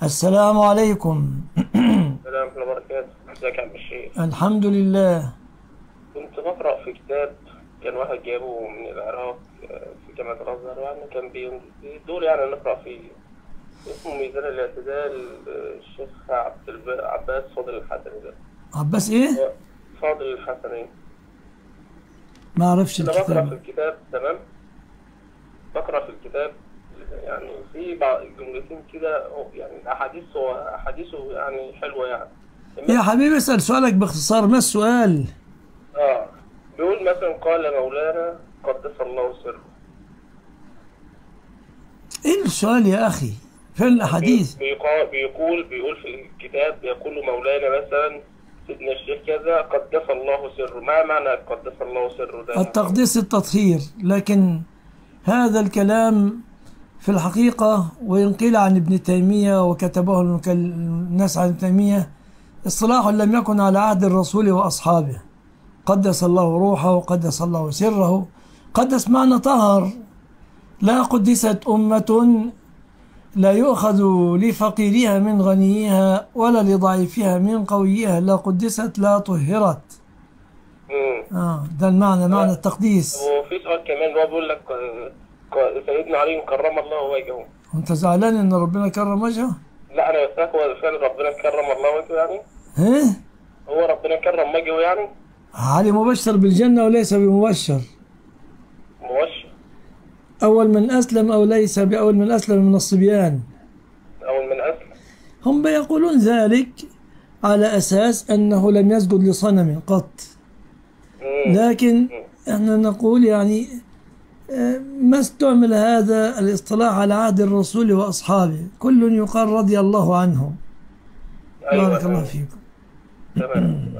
السلام عليكم السلام ورحمة الله وبركاته ازيك يا عم الشيخ الحمد لله كنت بقرأ في كتاب كان واحد جابه من العراق آه، في جامعة الأزهر يعني كان بي- بيدور يعني نقرأ فيه اسمه ميزان الاعتدال آه، الشيخ عبد الب... عباس فاضل الحسني ده عباس ايه هو فاضل الحسني ما اعرفش أنا بقرأ في الكتاب الكتاب تمام بقرأ في الكتاب يعني في بعض جملتين كده يعني الأحاديث هو أحاديثه يعني حلوة يعني يا حبيبي اسأل سؤالك باختصار ما السؤال اه بيقول مثلا قال مولانا قدس الله سره ايه السؤال يا اخي فين الاحاديث بيقول بيقول بيقول في الكتاب يقول مولانا مثلا سيدنا الشيخ كذا قدس الله سره ما معنى قدس الله سره ده التقديس التطهير لكن هذا الكلام في الحقيقة وإن قيل عن ابن تيمية وكتبه المك- الناس عن ابن تيمية اصطلاح لم يكن على عهد الرسول وأصحابه قدس الله روحه وقدس الله سره قدس معنى طهر لا قدست أمة لا يؤخذ لفقيرها من غنيها ولا لضعيفها من قويها لا قدست لا طهرت مم. آه ده المعنى معنى التقديس وفي سؤال كمان هو بيقول لك آه، ق- سيدنا علي كرم الله وجهه وانت زعلان ان ربنا كرم وجهه لا انا بسألك هو فعلا ربنا كرم الله وجهه يعني ها هو ربنا كرم وجهه يعني علي مبشر بالجنة وليس بمبشر مبشر أول من أسلم أو ليس بأول من أسلم من الصبيان اول من اسلم هم بيقولون ذلك على أساس أنه لم يسجد لصنم قط مم. لكن احنا نقول يعني آه، ما استعمل هذا الاصطلاح على عهد الرسول وأصحابه كل يقال رضي الله عنهم ايوه بارك الله أيوة. فيكم تمام